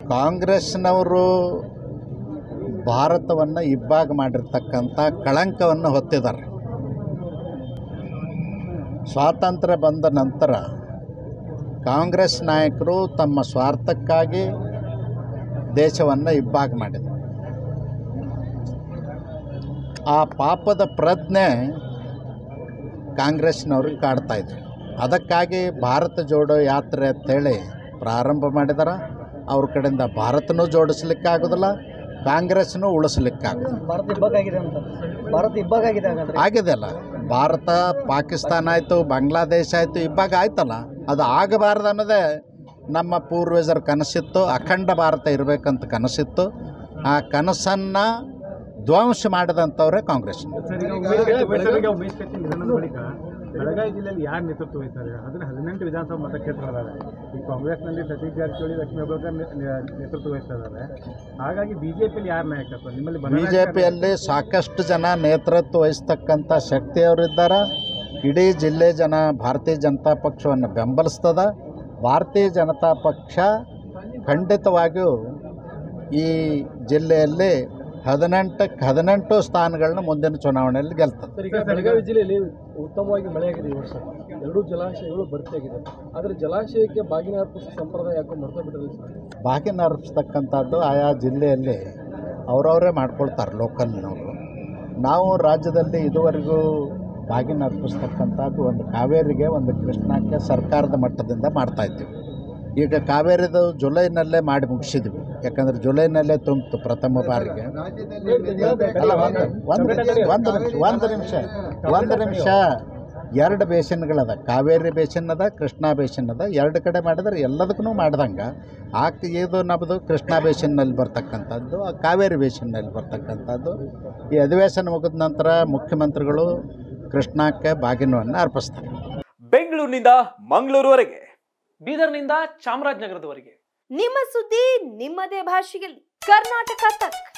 ಕಾಂಗ್ರೆಸ್ನವರು ಭಾರತವನ್ನು ಇಬ್ಬಾಗ ಮಾಡಿರ್ತಕ್ಕಂಥ ಕಳಂಕವನ್ನು ಹೊತ್ತಿದ್ದಾರೆ ಸ್ವಾತಂತ್ರ್ಯ ಬಂದ ನಂತರ ಕಾಂಗ್ರೆಸ್ ನಾಯಕರು ತಮ್ಮ ಸ್ವಾರ್ಥಕ್ಕಾಗಿ ದೇಶವನ್ನು ಇಬ್ಬಾಗ ಮಾಡಿದರು ಆ ಪಾಪದ ಪ್ರಜ್ಞೆ ಕಾಂಗ್ರೆಸ್ನವ್ರಿಗೆ ಕಾಡ್ತಾ ಇದ್ರು ಅದಕ್ಕಾಗಿ ಭಾರತ ಜೋಡೋ ಯಾತ್ರೆ ಅಂತೇಳಿ ಪ್ರಾರಂಭ ಮಾಡಿದಾರ ಅವ್ರ ಕಡೆಯಿಂದ ಭಾರತನೂ ಜೋಡಿಸ್ಲಿಕ್ಕಾಗೋದಿಲ್ಲ ಕಾಂಗ್ರೆಸ್ನೂ ಉಳಿಸ್ಲಿಕ್ಕಾಗೋದಿಲ್ಲ ಭಾರತ ಇಬ್ಬಾಗಾಗಿದೆ ಅಂತ ಭಾರತ ಇಬ್ಬಾಗಾಗಿದೆ ಹಾಗಾದ್ರೆ ಆಗಿದೆ ಅಲ್ಲ ಭಾರತ ಪಾಕಿಸ್ತಾನ ಆಯಿತು ಬಾಂಗ್ಲಾದೇಶ ಆಯಿತು ಇಬ್ಬಾಗ ಆಯ್ತಲ್ಲ ಅದು ಆಗಬಾರ್ದು ಅನ್ನೋದೇ ನಮ್ಮ ಪೂರ್ವಜರ ಕನಸಿತ್ತು ಅಖಂಡ ಭಾರತ ಇರಬೇಕಂತ ಕನಸಿತ್ತು ಆ ಕನಸನ್ನು ಧ್ವಂಸ ಮಾಡಿದಂಥವ್ರೆ ಕಾಂಗ್ರೆಸ್ ಸರ್ ಈಗ ಉಮೇಶ್ ಬೆಳಗಾವಿಗೆ ಉಮೇಶ್ ಕತ್ತಿ ನಿಧನದ ಬಳಿಕ ಬೆಳಗಾವಿ ಜಿಲ್ಲೆಯಲ್ಲಿ ಯಾರು ನೇತೃತ್ವ ವಹಿಸ್ತಾರೆ ಅದನ್ನ ಹದಿನೆಂಟು ವಿಧಾನಸಭಾ ಮತಕ್ಷೇತ್ರಗಳಿವೆ ಈ ಕಾಂಗ್ರೆಸ್ನಲ್ಲಿ ಸತೀಶ್ ಜಾರಕಿಹೊಳಿ ಲಕ್ಷ್ಮೀ ಹೆಬ್ಬಾಳ್ಕರ್ ನೆ- ನೆ- ನೇತೃತ್ವ ವಹಿಸ್ತಾ ಇದ್ದಾರೆ ಹಾಗಾಗಿ ಬಿಜೆಪಿಯಲ್ಲಿ ಯಾರು ನಾಯಕತ್ವ ನಿಮ್ಮಲ್ಲಿ ಬಿ ಜೆ ಪಿಯಲ್ಲಿ ಸಾಕಷ್ಟು ಜನ ನೇತೃತ್ವ ವಹಿಸ್ತಕ್ಕಂಥ ಶಕ್ತಿಯವರಿದ್ದಾರೆ ಇಡೀ ಜಿಲ್ಲೆ ಜನ ಭಾರತೀಯ ಜನತಾ ಪಕ್ಷವನ್ನು ಬೆಂಬಲಿಸ್ತದ ಭಾರತೀಯ ಜನತಾ ಪಕ್ಷ ಖಂಡಿತವಾಗಿಯೂ ಈ ಜಿಲ್ಲೆಯಲ್ಲಿ ಹದಿನೆಂಟಕ್ಕೆ ಹದಿನೆಂಟು ಸ್ಥಾನಗಳನ್ನ ಮುಂದಿನ ಚುನಾವಣೆಯಲ್ಲಿ ಗೆಲ್ತದೆ ಸರ್ ಈಗ ಬೆಳಗಾವಿ ಜಿಲ್ಲೆಯಲ್ಲಿ ಉತ್ತಮವಾಗಿ ಮಳೆಯಾಗಿದೆ ಈ ವರ್ಷ ಎರಡೂ ಜಲಾಶಯಗಳು ಭರ್ತಿಯಾಗಿದೆ ಆದರೆ ಜಲಾಶಯಕ್ಕೆ ಬಾಗಿನ ಅರ್ಪಿಸೋ ಸಂಪ್ರದಾಯ ಯಾಕೋ ಮರ್ತಾ ಬಿಟ್ಟಿದೆ ಸರ್ ಬಾಗಿನ ಅರ್ಪಿಸ್ತಕ್ಕಂಥದ್ದು ಆಯಾ ಜಿಲ್ಲೆಯಲ್ಲಿ ಅವರವರೇ ಮಾಡ್ಕೊಳ್ತಾರೆ ಲೋಕಲ್ನವರು ನಾವು ರಾಜ್ಯದಲ್ಲಿ ಇದುವರೆಗೂ ಬಾಗಿನ ಅರ್ಪಿಸ್ತಕ್ಕಂಥದ್ದು ಒಂದು ಕಾವೇರಿಗೆ ಒಂದು ಕೃಷ್ಣಕ್ಕೆ ಸರ್ಕಾರದ ಮಟ್ಟದಿಂದ ಮಾಡ್ತಾಯಿದ್ದೀವಿ ಈಗ ಕಾವೇರಿದು ಜುಲೈನಲ್ಲೇ ಮಾಡಿ ಮುಗಿಸಿದ್ವಿ ಯಾಕಂದರೆ ಜುಲೈನಲ್ಲೇ ತುಂಬಿತು ಪ್ರಥಮ ಬಾರಿಗೆ ಅಲ್ಲ ಒಂದು ಒಂದು ಒಂದು ನಿಮಿಷ ಒಂದು ನಿಮಿಷ ಒಂದು ನಿಮಿಷ ಎರಡು ಬೇಸಿನ್ಗಳದ ಕಾವೇರಿ ಬೇಸಿನ್ ಅದ ಕೃಷ್ಣಾ ಬೇಸಿನ್ ಅದ ಎರಡು ಕಡೆ ಮಾಡಿದ್ರೆ ಎಲ್ಲದಕ್ಕೂ ಮಾಡ್ದಂಗೆ ಆ ಕ- ಇದು ನಮ್ಮದು ಕೃಷ್ಣಾ ಬೇಸಿನ್ನಲ್ಲಿ ಬರ್ತಕ್ಕಂಥದ್ದು ಆ ಕಾವೇರಿ ಬೇಸಿನ್ನಲ್ಲಿ ಬರ್ತಕ್ಕಂಥದ್ದು ಈ ಅಧಿವೇಶನ ಮುಗಿದ ನಂತರ ಮುಖ್ಯಮಂತ್ರಿಗಳು ಕೃಷ್ಣಕ್ಕೆ ಬಾಗಿನವನ್ನು ಅರ್ಪಿಸ್ತಾರೆ ಬೆಂಗಳೂರಿನಿಂದ ಮಂಗಳೂರುವರೆಗೆ ಬೀದರ್ನಿಂದ ಚಾಮರಾಜನಗರದವರೆಗೆ ನಿಮ್ಮ ಸುದ್ದಿ ನಿಮ್ಮದೇ ಭಾಷೆಯಲ್ಲಿ ಕರ್ನಾಟಕ ತಕ್